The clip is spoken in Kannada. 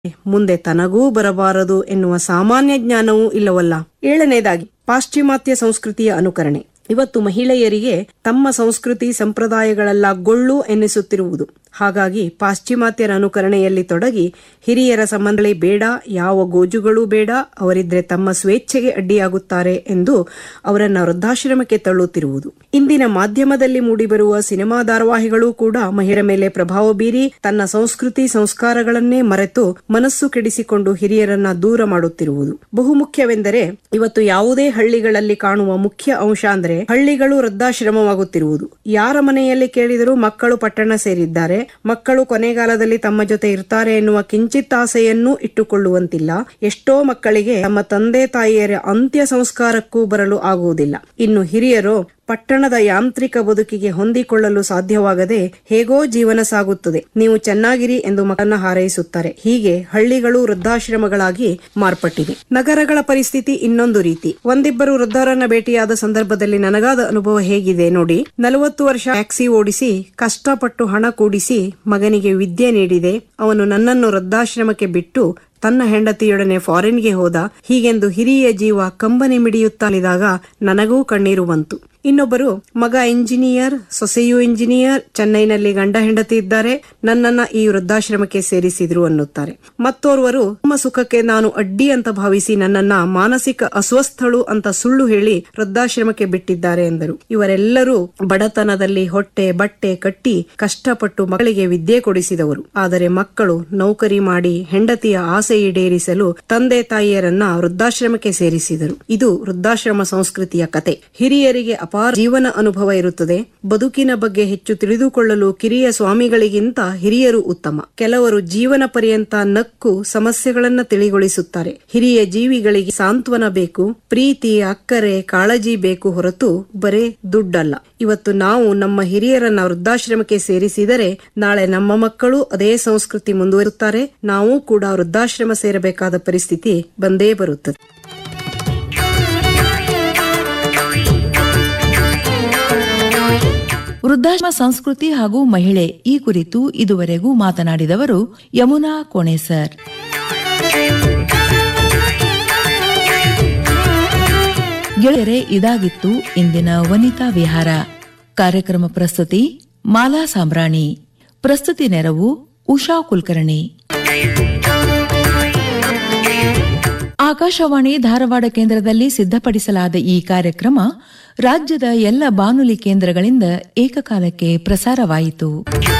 ಮುಂದೆ ತನಗೂ ಬರಬಾರದು ಎನ್ನುವ ಸಾಮಾನ್ಯ ಜ್ಞಾನವೂ ಇಲ್ಲವಲ್ಲ ಏಳನೇದಾಗಿ ಪಾಶ್ಚಿಮಾತ್ಯ ಸಂಸ್ಕೃತಿಯ ಅನುಕರಣೆ ಇವತ್ತು ಮಹಿಳೆಯರಿಗೆ ತಮ್ಮ ಸಂಸ್ಕೃತಿ ಸಂಪ್ರದಾಯಗಳೆಲ್ಲ ಗೊಳ್ಳು ಎನ್ನಿಸುತ್ತಿರುವುದು ಹಾಗಾಗಿ ಪಾಶ್ಚಿಮಾತ್ಯರ ಅನುಕರಣೆಯಲ್ಲಿ ತೊಡಗಿ ಹಿರಿಯರ ಸಂಬಂಧಗಳೇ ಬೇಡ ಯಾವ ಗೋಜುಗಳೂ ಬೇಡ ಅವರಿದ್ರೆ ತಮ್ಮ ಸ್ವೇಚ್ಛೆಗೆ ಅಡ್ಡಿಯಾಗುತ್ತಾರೆ ಎಂದು ಅವರನ್ನ ವೃದ್ಧಾಶ್ರಮಕ್ಕೆ ತಳ್ಳುತ್ತಿರುವುದು ಇಂದಿನ ಮಾಧ್ಯಮದಲ್ಲಿ ಮೂಡಿಬರುವ ಸಿನಿಮಾ ಧಾರಾವಾಹಿಗಳು ಕೂಡ ಮಹಿಳೆಯರ ಮೇಲೆ ಪ್ರಭಾವ ಬೀರಿ ತನ್ನ ಸಂಸ್ಕೃತಿ ಸಂಸ್ಕಾರಗಳನ್ನೇ ಮರೆತು ಮನಸ್ಸು ಕೆಡಿಸಿಕೊಂಡು ಹಿರಿಯರನ್ನ ದೂರ ಮಾಡುತ್ತಿರುವುದು ಬಹುಮುಖ್ಯವೆಂದರೆ ಇವತ್ತು ಯಾವುದೇ ಹಳ್ಳಿಗಳಲ್ಲಿ ಕಾಣುವ ಮುಖ್ಯ ಅಂಶ ಅಂದ್ರೆ ಹಳ್ಳಿಗಳು ವೃದ್ಧಾಶ್ರಮವಾಗುತ್ತಿರುವುದು ಯಾರ ಮನೆಯಲ್ಲಿ ಕೇಳಿದರೂ ಮಕ್ಕಳು ಪಟ್ಟಣ ಸೇರಿದ್ದಾರೆ ಮಕ್ಕಳು ಕೊನೆಗಾಲದಲ್ಲಿ ತಮ್ಮ ಜೊತೆ ಇರ್ತಾರೆ ಎನ್ನುವ ಕಿಂಚಿತ್ ಆಸೆಯನ್ನೂ ಇಟ್ಟುಕೊಳ್ಳುವಂತಿಲ್ಲ ಎಷ್ಟೋ ಮಕ್ಕಳಿಗೆ ತಮ್ಮ ತಂದೆ ತಾಯಿಯರ ಅಂತ್ಯ ಸಂಸ್ಕಾರಕ್ಕೂ ಬರಲು ಆಗುವುದಿಲ್ಲ ಇನ್ನು ಹಿರಿಯರು ಪಟ್ಟಣದ ಯಾಂತ್ರಿಕ ಬದುಕಿಗೆ ಹೊಂದಿಕೊಳ್ಳಲು ಸಾಧ್ಯವಾಗದೆ ಹೇಗೋ ಜೀವನ ಸಾಗುತ್ತದೆ ನೀವು ಚೆನ್ನಾಗಿರಿ ಎಂದು ಮಕ್ಕಳನ್ನ ಹಾರೈಸುತ್ತಾರೆ ಹೀಗೆ ಹಳ್ಳಿಗಳು ವೃದ್ಧಾಶ್ರಮಗಳಾಗಿ ಮಾರ್ಪಟ್ಟಿದೆ ನಗರಗಳ ಪರಿಸ್ಥಿತಿ ಇನ್ನೊಂದು ರೀತಿ ಒಂದಿಬ್ಬರು ವೃದ್ಧರನ್ನ ಭೇಟಿಯಾದ ಸಂದರ್ಭದಲ್ಲಿ ನನಗಾದ ಅನುಭವ ಹೇಗಿದೆ ನೋಡಿ ನಲವತ್ತು ವರ್ಷ ಟ್ಯಾಕ್ಸಿ ಓಡಿಸಿ ಕಷ್ಟಪಟ್ಟು ಹಣ ಕೂಡಿಸಿ ಮಗನಿಗೆ ವಿದ್ಯೆ ನೀಡಿದೆ ಅವನು ನನ್ನನ್ನು ವೃದ್ಧಾಶ್ರಮಕ್ಕೆ ಬಿಟ್ಟು ತನ್ನ ಹೆಂಡತಿಯೊಡನೆ ಫಾರಿನ್ಗೆ ಹೋದ ಹೀಗೆಂದು ಹಿರಿಯ ಜೀವ ಕಂಬನಿ ಮಿಡಿಯುತ್ತಲಿದಾಗ ನನಗೂ ಕಣ್ಣೀರು ಬಂತು ಇನ್ನೊಬ್ಬರು ಮಗ ಇಂಜಿನಿಯರ್ ಸೊಸೆಯು ಇಂಜಿನಿಯರ್ ಚೆನ್ನೈನಲ್ಲಿ ಗಂಡ ಹೆಂಡತಿ ಇದ್ದಾರೆ ನನ್ನನ್ನ ಈ ವೃದ್ಧಾಶ್ರಮಕ್ಕೆ ಸೇರಿಸಿದ್ರು ಅನ್ನುತ್ತಾರೆ ಮತ್ತೋರ್ವರು ನಮ್ಮ ಸುಖಕ್ಕೆ ನಾನು ಅಡ್ಡಿ ಅಂತ ಭಾವಿಸಿ ನನ್ನನ್ನ ಮಾನಸಿಕ ಅಸ್ವಸ್ಥಳು ಅಂತ ಸುಳ್ಳು ಹೇಳಿ ವೃದ್ಧಾಶ್ರಮಕ್ಕೆ ಬಿಟ್ಟಿದ್ದಾರೆ ಎಂದರು ಇವರೆಲ್ಲರೂ ಬಡತನದಲ್ಲಿ ಹೊಟ್ಟೆ ಬಟ್ಟೆ ಕಟ್ಟಿ ಕಷ್ಟಪಟ್ಟು ಮಕ್ಕಳಿಗೆ ವಿದ್ಯೆ ಕೊಡಿಸಿದವರು ಆದರೆ ಮಕ್ಕಳು ನೌಕರಿ ಮಾಡಿ ಹೆಂಡತಿಯ ಆಸೆ ಈಡೇರಿಸಲು ತಂದೆ ತಾಯಿಯರನ್ನ ವೃದ್ಧಾಶ್ರಮಕ್ಕೆ ಸೇರಿಸಿದರು ಇದು ವೃದ್ಧಾಶ್ರಮ ಸಂಸ್ಕೃತಿಯ ಕತೆ ಹಿರಿಯರಿಗೆ ಅಪಾರ ಜೀವನ ಅನುಭವ ಇರುತ್ತದೆ ಬದುಕಿನ ಬಗ್ಗೆ ಹೆಚ್ಚು ತಿಳಿದುಕೊಳ್ಳಲು ಕಿರಿಯ ಸ್ವಾಮಿಗಳಿಗಿಂತ ಹಿರಿಯರು ಉತ್ತಮ ಕೆಲವರು ಜೀವನ ಪರ್ಯಂತ ನಕ್ಕು ಸಮಸ್ಯೆಗಳನ್ನ ತಿಳಿಗೊಳಿಸುತ್ತಾರೆ ಹಿರಿಯ ಜೀವಿಗಳಿಗೆ ಸಾಂತ್ವನ ಬೇಕು ಪ್ರೀತಿ ಅಕ್ಕರೆ ಕಾಳಜಿ ಬೇಕು ಹೊರತು ಬರೇ ದುಡ್ಡಲ್ಲ ಇವತ್ತು ನಾವು ನಮ್ಮ ಹಿರಿಯರನ್ನ ವೃದ್ಧಾಶ್ರಮಕ್ಕೆ ಸೇರಿಸಿದರೆ ನಾಳೆ ನಮ್ಮ ಮಕ್ಕಳು ಅದೇ ಸಂಸ್ಕೃತಿ ಮುಂದುವರುತ್ತಾರೆ ನಾವು ಕೂಡ ವೃದ್ಧಾಶ್ರಮ ಸೇರಬೇಕಾದ ಪರಿಸ್ಥಿತಿ ಬಂದೇ ಬರುತ್ತದೆ ವೃದ್ಧಾಶ್ರಮ ಸಂಸ್ಕೃತಿ ಹಾಗೂ ಮಹಿಳೆ ಈ ಕುರಿತು ಇದುವರೆಗೂ ಮಾತನಾಡಿದವರು ಯಮುನಾ ಕೋಣೇಸರ್ ಗೆಳೆಯರೆ ಇದಾಗಿತ್ತು ಇಂದಿನ ವನಿತಾ ವಿಹಾರ ಕಾರ್ಯಕ್ರಮ ಪ್ರಸ್ತುತಿ ಮಾಲಾ ಸಾಂಬ್ರಾಣಿ ಪ್ರಸ್ತುತಿ ನೆರವು ಉಷಾ ಕುಲಕರ್ಣಿ ಆಕಾಶವಾಣಿ ಧಾರವಾಡ ಕೇಂದ್ರದಲ್ಲಿ ಸಿದ್ಧಪಡಿಸಲಾದ ಈ ಕಾರ್ಯಕ್ರಮ ರಾಜ್ಯದ ಎಲ್ಲ ಬಾನುಲಿ ಕೇಂದ್ರಗಳಿಂದ ಏಕಕಾಲಕ್ಕೆ ಪ್ರಸಾರವಾಯಿತು